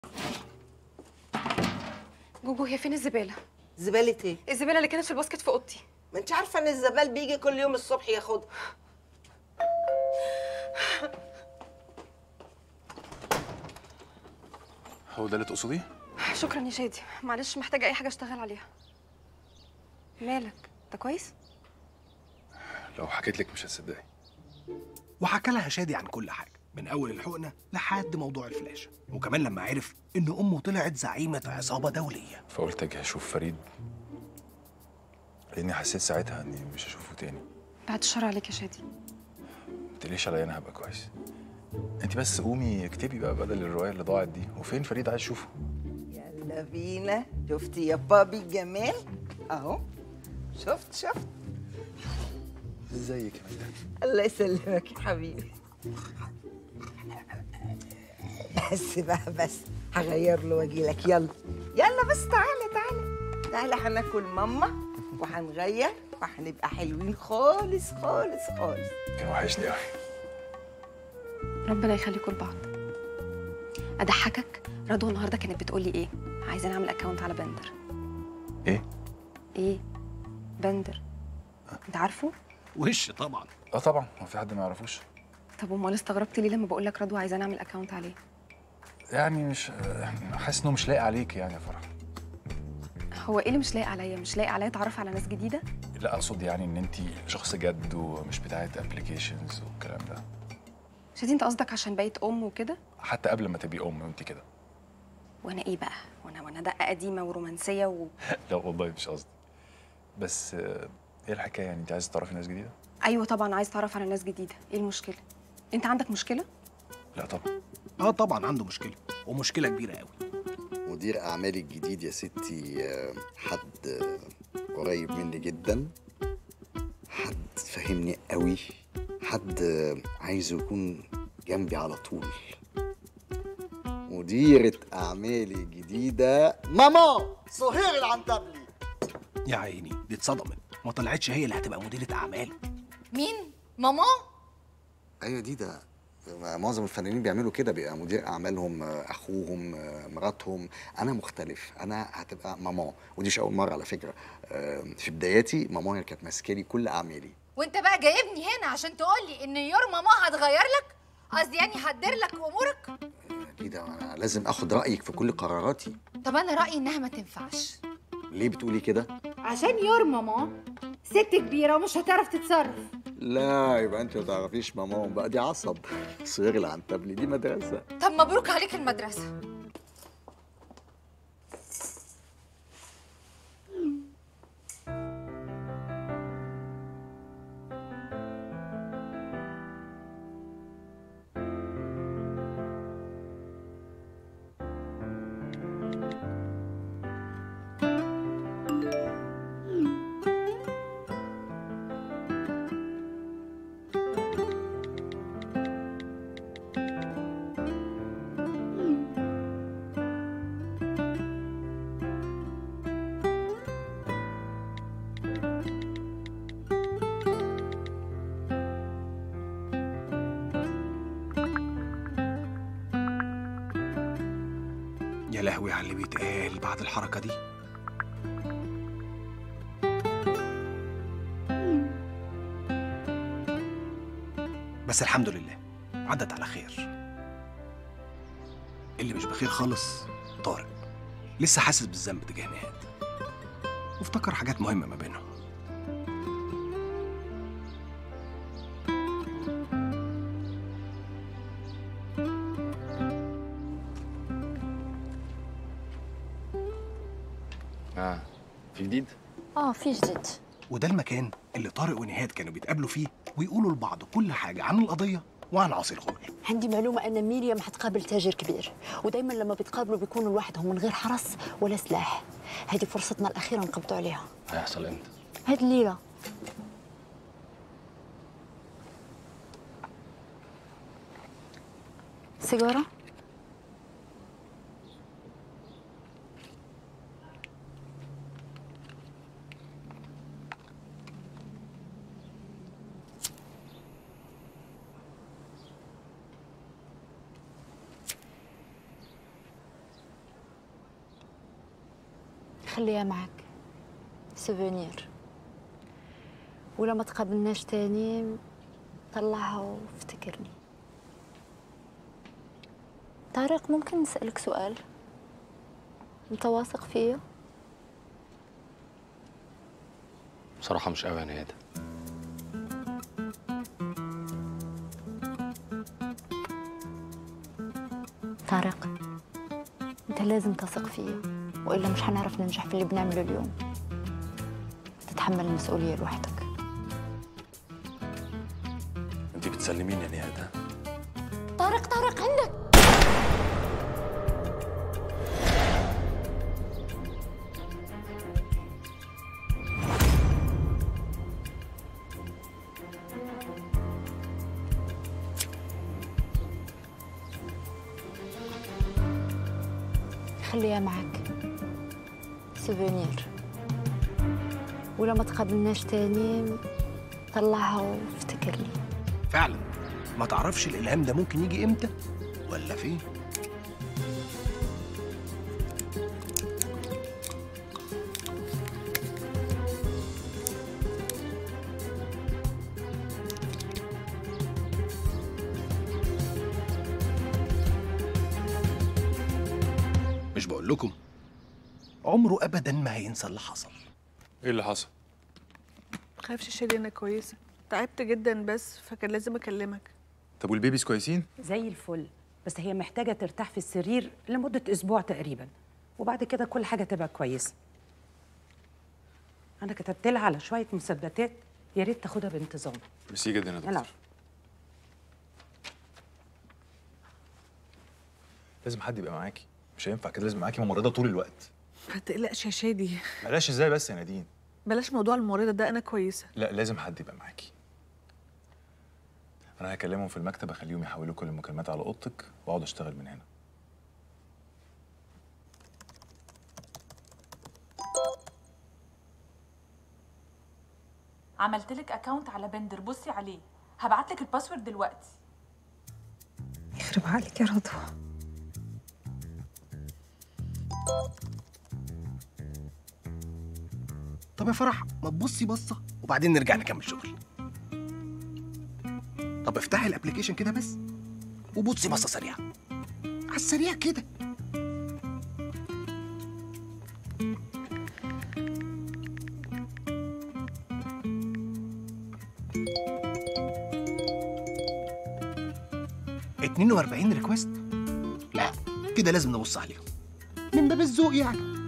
جوجو هي فين الزباله زبالة ايه؟ الزباله اللي كانت في الباسكت في اوضتي ما انت عارفة ان الزبال بيجي كل يوم الصبح ياخدها هو ده اللي تقصديه؟ شكرا يا شادي معلش محتاجه اي حاجه اشتغل عليها مالك انت كويس لو حكيت لك مش هتصدقي وحكى لها شادي عن كل حاجه من اول الحقنه لحد موضوع الفلاشه وكمان لما عرف ان امه طلعت زعيمه عصابه دوليه فقلت اجي اشوف فريد لاني حسيت ساعتها اني مش هشوفه تاني بعد الشر عليك يا شادي ما تقليش عليا انا هبقى كويس انت بس قومي اكتبي بقى بدل الروايه اللي ضاعت دي وفين فريد عايز اشوفه يلا بينا شفتي يا بابي الجمال اهو شفت شفت ازيك يا مدام الله يسلمك يا حبيبي بس بقى بس هغير له واجي لك يلا يلا بس تعالى تعالى تعالى هناكل ماما وهنغير وهنبقى حلوين خالص خالص خالص كان وحشني قوي ربنا يخليكم لبعض اضحكك رضوى النهارده كانت بتقول لي ايه عايزه نعمل اكونت على بندر ايه ايه بندر انت عارفه وش طبعا اه طبعا هو في حد ما يعرفوش طب امال استغربت ليه لما بقول لك رضوى عايزه نعمل اكونت عليه يعني مش حاسس انه مش لايق عليك يعني يا فرح هو ايه اللي مش لايق عليا مش لايق عليا اتعرف على ناس جديده لا اقصد يعني ان انت شخص جد ومش بتاعت ابلكيشنز والكلام ده شادي انت قصدك عشان بقيت ام وكده حتى قبل ما تبقي ام وانت كده وانا ايه بقى وانا وانا دقه قديمه ورومانسيه و... لا والله مش قصدي بس آه، ايه الحكايه يعني انت عايزه تعرفي ناس جديده ايوه طبعا عايز تعرف على ناس جديده ايه المشكله انت عندك مشكله لا طبعا اه طبعا عنده مشكله ومشكله كبيره قوي مدير اعمالي الجديد يا ستي آه، حد آه، قريب مني جدا حد فاهمني قوي حد آه، عايزه يكون جنبي على طول مديرة أعمالي الجديدة ماما سهير العنتبلي يا عيني دي اتصدمت ما طلعتش هي اللي هتبقى مديره اعمال مين؟ ماما؟ أيوة دي ده معظم الفنانين بيعملوا كده بيبقى مدير أعمالهم آه، أخوهم آه، مراتهم أنا مختلف أنا هتبقى ماما ودي مش أول مرة على فكرة آه، في بداياتي ماما هي اللي كانت ماسكة لي كل أعمالي وانت بقى جايبني هنا عشان تقولي ان يور ماما هتغير لك؟ قصدي يعني هتدير لك امورك؟ دي ده أنا لازم أخد رأيك في كل قراراتي طب انا رايي انها ما تنفعش ليه بتقولي كده؟ عشان يور ماما ست كبيره ومش هتعرف تتصرف لا يبقى أنت ما تعرفيش ماما بقى دي عصب صغير العنتبلي دي مدرسة طب مبروك عليك المدرسه يا لهوي على اللي بيتقال بعد الحركه دي بس الحمد لله عدت على خير اللي مش بخير خالص طارق لسه حاسس بالذنب تجاه نهاد وافتكر حاجات مهمه ما بينهم اه في جديد اه في جديد وده المكان اللي طارق ونهاد كانوا بيتقابلوا فيه ويقولوا لبعض كل حاجه عن القضيه وعن عاصي الغول عندي معلومة أن ميريام حتقابل تاجر كبير ودايما لما بيتقابلوا بيكونوا لوحدهم من غير حرس ولا سلاح هذه فرصتنا الأخيرة نقبضوا عليها هيحصل امتى هذه الليلة سيجارة خليها معك سوفينير ولما تقابلناش تاني طلعها وافتكرني طارق ممكن نسألك سؤال انت واثق فيا بصراحة مش قوي يا نهاد طارق انت لازم تثق فيا والا مش هنعرف ننجح في اللي بنعمله اليوم تتحمل المسؤوليه لوحدك انت بتسلميني يا نهاد ها؟ طارق طارق عندك خليها معك سوفينير ولما تقابلناش تاني طلعها وافتكرني فعلا ما تعرفش الالهام ده ممكن يجي امتى ولا فين مش بقول لكم عمره ابدا ما هينسى اللي حصل ايه اللي حصل؟ خايفش شادي انا كويسه تعبت جدا بس فكان لازم اكلمك طب والبيبيز كويسين؟ زي الفل بس هي محتاجة ترتاح في السرير لمدة أسبوع تقريبا وبعد كده كل حاجة تبقى كويسة أنا كتبت لها على شوية مثبتات يا ريت تاخدها بانتظام ميرسي جدا يا دكتور يلا لازم حد يبقى معاكي مش هينفع كده لازم معاكي ممرضه طول الوقت ما تقلقش يا شادي بلاش ازاي بس يا نادين بلاش موضوع الممرضه ده انا كويسه لا لازم حد يبقى معاكي انا هكلمهم في المكتب اخليهم يحولوا كل المكالمات على اوضتك واقعد اشتغل من هنا عملت لك اكونت على بندر بصي عليه هبعت لك الباسورد دلوقتي يخرب عليك يا رضوى طب يا فرح ما تبصي بصه وبعدين نرجع نكمل شغل طب افتحي الابلكيشن كده بس وبصي بصه سريعه على السريع كده اتنين واربعين ريكوست لا كده لازم نبص عليهم من باب الذوق يعني